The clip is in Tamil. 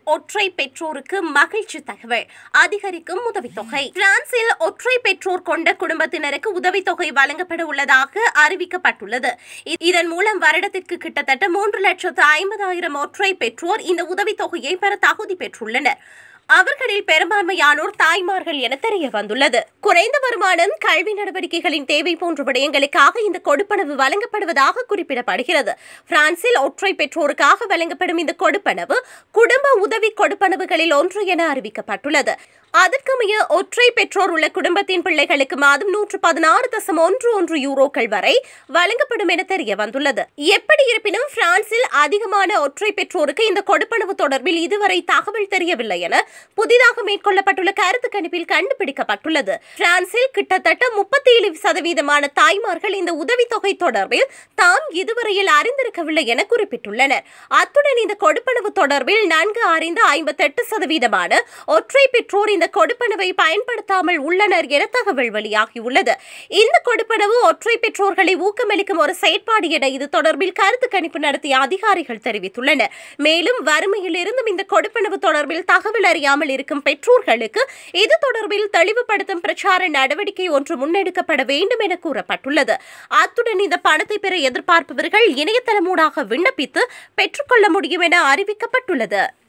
ஒற்றை பெற்றோருக்கு மகிழ்ச்சி தகவல் அதிகரிக்கும் உதவித்தொகை பிரான்சில் ஒற்றை பெற்றோர் கொண்ட குடும்பத்தினருக்கு உதவித்தொகை வழங்கப்பட உள்ளதாக அறிவிக்கப்பட்டுள்ளது இ- இதன் மூலம் வருடத்திற்கு கிட்டத்தட்ட மூன்று லட்சத்து ஐம்பதாயிரம் ஒற்றை பெற்றோர் இந்த உதவித்தொகையை பெற தகுதி பெற்றுள்ளனர் அவர்களில் பெரும்பான்மையானோர் தாய்மார்கள் என தெரிய வந்துள்ளது குறைந்த வருமானம் கல்வி நடவடிக்கைகளின் தேவை போன்ற விடயங்களுக்காக இந்த கொடுப்பனவு வழங்கப்படுவதாக குறிப்பிடப்படுகிறது பிரான்சில் ஒற்றை பெற்றோருக்காக வழங்கப்படும் இந்த கொடுப்பனவு குடும்ப உதவி கொடுப்பனவுகளில் ஒன்று என அறிவிக்கப்பட்டுள்ளது அதற்கமைய ஒற்றை பெற்றோர் உள்ள குடும்பத்தின் பிள்ளைகளுக்கு மாதம் நூற்று பதினாறு தசம் ஒன்று ஒன்று யூரோக்கள் வரை வழங்கப்படும் என தெரிய வந்துள்ளது எப்படி இருப்பினும் பிரான்சில் அதிகமான ஒற்றை பெற்றோருக்கு இந்த கொடுப்பனவு தொடர்பில் இதுவரை தகவல் தெரியவில்லை என புதிதாக மேற்கொள்ளப்பட்டுள்ள கருத்து கணிப்பில் கண்டுபிடிக்கப்பட்டுள்ளது பிரான்சில் கிட்டத்தட்ட முப்பத்தி ஏழு சதவீதமான தாய்மார்கள் இந்த உதவித்தொகை தொடர்பில் தாம் இதுவரையில் அறிந்திருக்கவில்லை என குறிப்பிட்டுள்ளனர் அத்துடன் இந்த கொடுப்பனவு தொடர்பில் நன்கு அறிந்த ஐம்பத்தெட்டு சதவீதமான ஒற்றை பெற்றோர் இந்த கொடுப்பனவை பயன்படுத்தாமல் உள்ளனர் என தகவல் வெளியாகியுள்ளது இந்த கொடுப்பனவு ஒற்றை பெற்றோர்களை ஊக்கமளிக்கும் ஒரு செயற்பாடு என இது தொடர்பில் கருத்து கணிப்பு நடத்திய அதிகாரிகள் தெரிவித்துள்ளனர் மேலும் வறுமையில் இருந்தும் இந்த கொடுப்பனவு தொடர்பில் தகவல் அறியாமல் இருக்கும் பெற்றோர்களுக்கு இது தொடர்பில் தெளிவுபடுத்தும் பிரச்சார நடவடிக்கை ஒன்று முன்னெடுக்கப்பட வேண்டும் என கூறப்பட்டுள்ளது அத்துடன் இந்த பணத்தை பெற எதிர்பார்ப்பவர்கள் இணையதளமூடாக விண்ணப்பித்து பெற்றுக்கொள்ள முடியும் என அறிவிக்கப்பட்டுள்ளது